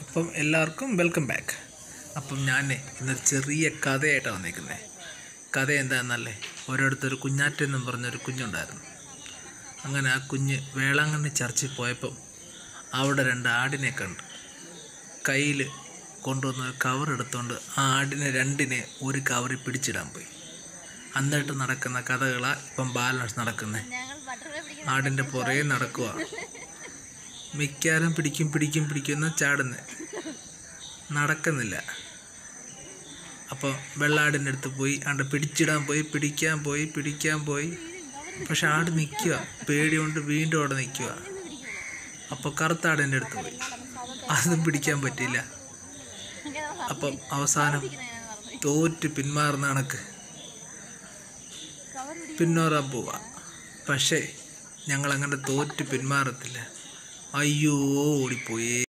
അപ്പം എല്ലാവർക്കും welcome back അപ്പം ഞാൻ ഇന്നൊരു ചെറിയ കഥയായിട്ടാണ് വന്നേക്കുന്നത് കഥ എന്താണെന്നല്ലേ ഓരോരുത്തൊരു കുഞ്ഞാറ്റെന്നും പറഞ്ഞൊരു കുഞ്ഞുണ്ടായിരുന്നു അങ്ങനെ ആ കുഞ്ഞ് വേളാങ്കണ്ണി ചർച്ചിൽ പോയപ്പം അവിടെ രണ്ട് ആടിനെ കണ്ടു കയ്യിൽ കൊണ്ടുവന്ന ഒരു കവർ എടുത്തുകൊണ്ട് ആ ആടിനെ രണ്ടിനെ ഒരു കവറിൽ പിടിച്ചിടാൻ പോയി എന്നിട്ട് നടക്കുന്ന കഥകളാണ് ഇപ്പം ബാലൻസ് നടക്കുന്നത് ആടിൻ്റെ പുറകെ നടക്കുക മിക്കാരും പിടിക്കും പിടിക്കും പിടിക്കുന്ന ചാടുന്നത് നടക്കുന്നില്ല അപ്പോൾ വെള്ളാടിൻ്റെ അടുത്ത് പോയി ആണ്ട് പിടിച്ചിടാൻ പോയി പിടിക്കാൻ പോയി പിടിക്കാൻ പോയി പക്ഷെ ആട് നിൽക്കുക പേടി കൊണ്ട് വീണ്ടും അവിടെ നിൽക്കുക അപ്പോൾ കറുത്താടിൻ്റെ അടുത്ത് പോയി അതും പിടിക്കാൻ പറ്റിയില്ല അപ്പം അവസാനം തോറ്റ് പിന്മാറുന്ന കണക്ക് പിന്നോറാൻ പോവാ പക്ഷേ ഞങ്ങൾ അങ്ങനെ തോറ്റ് പിന്മാറത്തില്ല അയ്യോ ഓടിപ്പോയേ